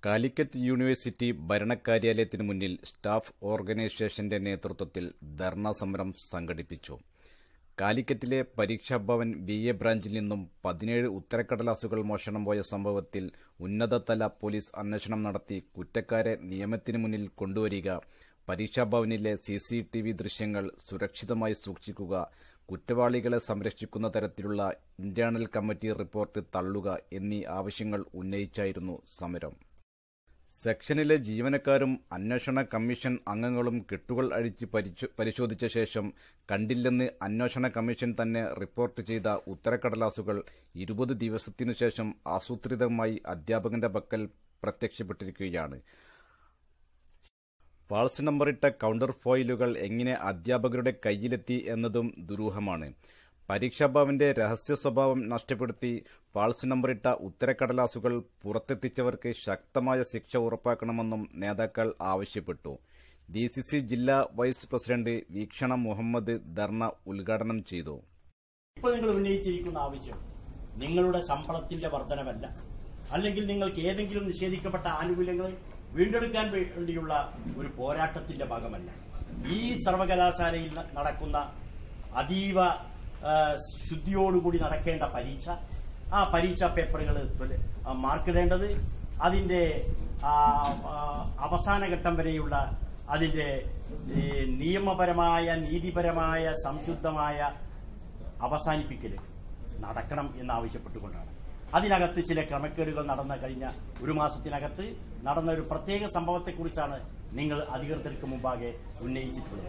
Calicut university ഭരണകാര്യാലയത്തിന് മുന്നിൽ staff ഓർഗനൈസേഷന്റെ നേതൃത്വത്തിൽ ധർണാ സമരം സംഘടിപ്പിച്ചു കാലിക്കറ്റിലെ പരീക്ഷാഭവൻ ബി എ ബ്രാഞ്ചിൽ നിന്നും പതിനേഴ് ഉത്തരക്കടലാസുകൾ മോഷണം പോയ സംഭവത്തിൽ ഉന്നതതല പോലീസ് അന്വേഷണം നടത്തി കുറ്റക്കാരെ നിയമത്തിന് മുന്നിൽ കൊണ്ടുവരിക പരീക്ഷാഭവനിലെ സി സി ടി വി ദൃശ്യങ്ങൾ സുരക്ഷിതമായി സൂക്ഷിക്കുക കുറ്റവാളികളെ സംരക്ഷിക്കുന്ന തരത്തിലുള്ള ഇന്റേണൽ കമ്മിറ്റി റിപ്പോർട്ട് തള്ളുക എന്നീ ആവശ്യങ്ങൾ ഉന്നയിച്ചായിരുന്നു സമരം സെക്ഷനിലെ ജീവനക്കാരും അന്വേഷണ കമ്മീഷൻ അംഗങ്ങളും കെട്ടുകൾ അഴിച്ച് പരിശോ- പരിശോധിച്ച ശേഷം കണ്ടില്ലെന്ന് അന്വേഷണ കമ്മീഷൻ തന്നെ റിപ്പോർട്ട് ചെയ്ത ഉത്തരക്കടലാസുകൾ ഇരുപത് ദിവസത്തിനു ശേഷം ആസൂത്രിതമായി അധ്യാപകന്റെ പക്കൽ പ്രത്യക്ഷപ്പെട്ടിരിക്കുകയാണ് ഫാൾസ് നമ്പറിട്ട കൗണ്ടർ ഫോയിലുകൾ എങ്ങനെ അധ്യാപകരുടെ കയ്യിലെത്തി എന്നതും ദുരൂഹമാണ് പരീക്ഷാഭവന്റെ രഹസ്യ സ്വഭാവം നഷ്ടപ്പെടുത്തി ഫാൾസ് നമ്പറിട്ട ഉത്തരക്കടലാസുകൾ പുറത്തെത്തിച്ചവർക്ക് ശക്തമായ ശിക്ഷ ഉറപ്പാക്കണമെന്നും നേതാക്കൾ ആവശ്യപ്പെട്ടു ഡി സി സി ജില്ലാ വൈസ് പ്രസിഡന്റ് വീക്ഷണ മുഹമ്മദ് ധർണ ഉദ്ഘാടനം ചെയ്തു ഇപ്പോൾ നിങ്ങൾ ഉന്നയിച്ചിരിക്കുന്ന ആവശ്യം നിങ്ങളുടെ ശമ്പളത്തിന്റെ വർധനവല്ല അല്ലെങ്കിൽ നിങ്ങൾക്ക് ഏതെങ്കിലും നിഷേധിക്കപ്പെട്ട ആനുകൂല്യങ്ങൾ വീണ്ടെടുക്കാൻ വേണ്ടിയുള്ള ഒരു പോരാട്ടത്തിന്റെ ഭാഗമല്ല ഈ സർവകലാശാലയിൽ ന- നടക്കുന്ന അതീവ ആ, ശുദ്ധിയോടുകൂടി നടക്കേണ്ട പരീക്ഷ ആ പരീക്ഷാ പേപ്പറുകൾ മാർക്കിടേണ്ടത് അതിന്റെ ആ, ആ, അവസാന ഘട്ടം വരെയുള്ള അതിന്റെ ഈ, നിയമപരമായ നീതിപരമായ സംശുദ്ധമായ അവസാനിപ്പിക്കൽ നടക്കണം എന്നാവശ്യപ്പെട്ടുകൊണ്ടാണ് അതിനകത്ത് ചില ക്രമക്കേടുകൾ നടന്ന കഴിഞ്ഞ ഒരു മാസത്തിനകത്ത് നടന്ന ഒരു പ്രത്യേക സംഭവത്തെക്കുറിച്ചാണ് നിങ്ങൾ അധികൃതർക്ക് മുമ്പാകെ ഉന്നയിച്ചിട്ടുള്ളത്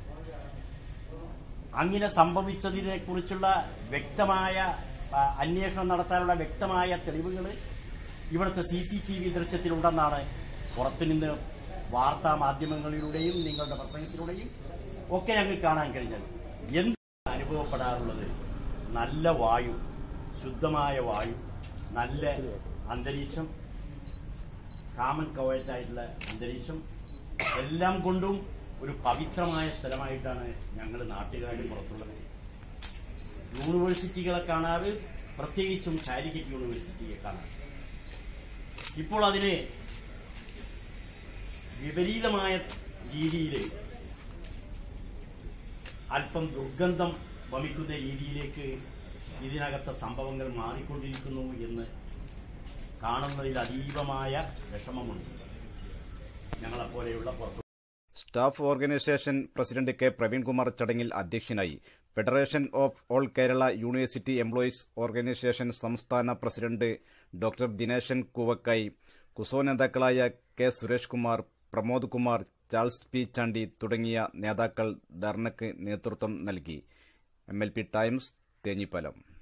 അങ്ങനെ സംഭവിച്ചതിനെ കുറിച്ചുള്ള വ്യക്തമായ ആ, അന്വേഷണം നടത്താനുള്ള വ്യക്തമായ തെളിവുകൾ ഇവിടുത്തെ സി സി ടി വി ദൃശ്യത്തിലുണ്ടെന്നാണ് പുറത്തുനിന്ന് വാർത്താ മാധ്യമങ്ങളിലൂടെയും നിങ്ങളുടെ പ്രസംഗത്തിലൂടെയും ഒക്കെ ഞങ്ങൾക്ക് കാണാൻ കഴിഞ്ഞത് എന്ത് അനുഭവപ്പെടാറുള്ളത് നല്ല വായു ശുദ്ധമായ വായു നല്ല അന്തരീക്ഷം കാമൻ കവചായിട്ടുള്ള അന്തരീക്ഷം എല്ലാം കൊണ്ടും ഒരു പവിത്രമായ സ്ഥലമായിട്ടാണ് ഞങ്ങൾ നാട്ടുകാരും പുറത്തുള്ളത് യൂണിവേഴ്സിറ്റികളെ കാണാറ് പ്രത്യേകിച്ചും കാലിക്കറ്റ് യൂണിവേഴ്സിറ്റിയെ കാണാറ് ഇപ്പോൾ അതിന് വിപരീതമായ രീതിയിൽ അല്പം ദുർഗന്ധം വമിക്കുന്ന രീതിയിലേക്ക് ഇതിനകത്തെ സംഭവങ്ങൾ മാറിക്കൊണ്ടിരിക്കുന്നു എന്ന് കാണുന്നതിൽ അതീവമായ വിഷമമുണ്ട് ഞങ്ങളെപ്പോലെയുള്ള പുറത്തു staff organisation president K Praveenkumar ചടങ്ങിൽ അധ്യക്ഷനായി federation of all Kerala university employees organisation സംസ്ഥാന പ്രസിഡന്റ് ഡോക്ടർ ദിനേശൻ കൂവക്കായി കുസോ നേതാക്കളായ K Suresh Kumar Pramod Kumar Charles P Chandy തുടങ്ങിയ നേതാക്കൾ ധർണയ്ക്ക് നേതൃത്വം നൽകി M L P Times Thenhipalam